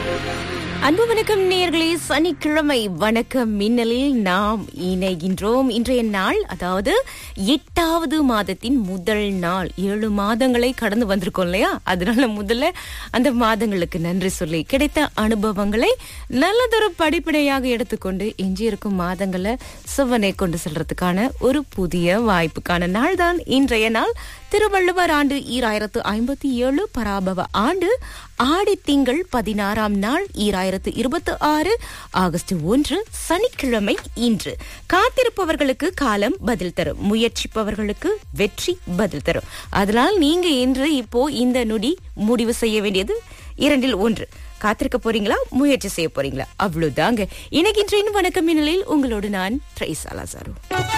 அன்பு வணக்கம் நேயர்களே சனிக்கிழமை வணக்கம் மின்னலில் நாம் இணைகின்றோம் இன்றைய நாள் அதாவது எட்டாவது மாதத்தின் முதல் நாள் ஏழு மாதங்களை கடந்து வந்திருக்கோம் இல்லையா அதனால முதல்ல அந்த மாதங்களுக்கு நன்றி சொல்லி கிடைத்த அனுபவங்களை நல்லதொரு படிப்படையாக எடுத்துக்கொண்டு எஞ்சியிருக்கும் மாதங்களை சிவனை கொண்டு செல்றதுக்கான ஒரு புதிய வாய்ப்புக்கான நாள் தான் இன்றைய நாள் திருவள்ளுவர் ஆண்டு ஈராயிரத்து ஐம்பத்தி ஏழு பராபவ ஆண்டு ஆடி திங்கள் பதினாறாம் நாள் ஈராயிரத்து இருபத்தி ஆறு ஆகஸ்ட் ஒன்று சனிக்கிழமை இன்று காத்திருப்பவர்களுக்கு காலம் பதில் தரும் முயற்சிப்பவர்களுக்கு வெற்றி பதில் தரும் அதனால் நீங்க இன்று இப்போ இந்த நொடி முடிவு செய்ய வேண்டியது இரண்டில் ஒன்று காத்திருக்க போறீங்களா முயற்சி செய்ய போறீங்களா அவ்வளவுதாங்க இன்னைக்கு இன்றையின் வணக்கம் மின்னலில் உங்களோடு நான் ட்ரைசாலா சாரு